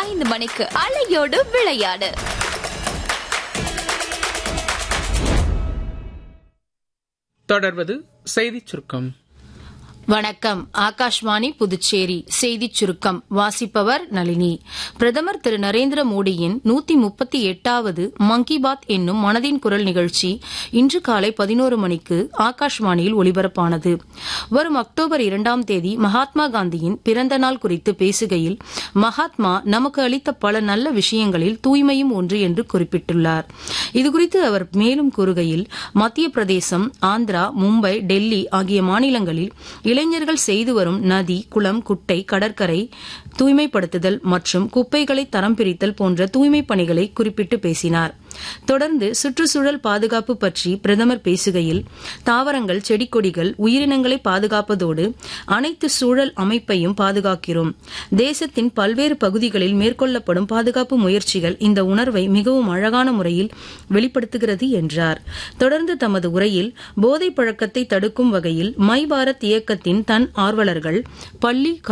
ஐந்து மணிக்கு அலையோடு விளையாடு தொடர்வது செய்திச் சுருக்கம் வணக்கம் ஆகாஷ்வாணி புதுச்சேரி செய்திச் சுருக்கம் வாசிப்பவர் நளினி பிரதமர் திரு நரேந்திர மோடியின் நூத்தி முப்பத்தி எட்டாவது மன் கி பாத் என்னும் மனதின் குரல் நிகழ்ச்சி இன்று காலை பதினோரு மணிக்கு ஆகாஷ்வாணியில் ஒலிபரப்பானது வரும் அக்டோபர் இரண்டாம் தேதி மகாத்மா காந்தியின் பிறந்த நாள் குறித்து பேசுகையில் மகாத்மா நமக்கு அளித்த பல நல்ல விஷயங்களில் தூய்மையும் ஒன்று என்று குறிப்பிட்டுள்ளார் இதுகுறித்து அவர் மேலும் கூறுகையில் மத்திய பிரதேசம் ஆந்திரா மும்பை டெல்லி ஆகிய மாநிலங்களில் இளைஞர்கள் செய்து வரும் நதி குளம் குட்டை கடற்கரை தூய்மைப்படுத்துதல் மற்றும் குப்பைகளை தரம் பிரித்தல் போன்ற தூய்மை பணிகளை குறிப்பிட்டு பேசினார் தொடர்ந்து சுற்றுச்சூழல் பாதுகாப்பு பற்றி பிரதமர் பேசுகையில் தாவரங்கள் செடி கொடிகள் உயிரினங்களை பாதுகாப்பதோடு அனைத்து சூழல் அமைப்பையும் பாதுகாக்கிறோம் தேசத்தின் பல்வேறு பகுதிகளில் மேற்கொள்ளப்படும் பாதுகாப்பு முயற்சிகள் இந்த உணர்வை மிகவும் அழகான முறையில் வெளிப்படுத்துகிறது என்றார் தொடர்ந்து தமது உரையில் போதை பழக்கத்தை தடுக்கும் வகையில் மை பாரத் இயக்கத்தின் தன் ஆர்வலர்கள் பள்ளி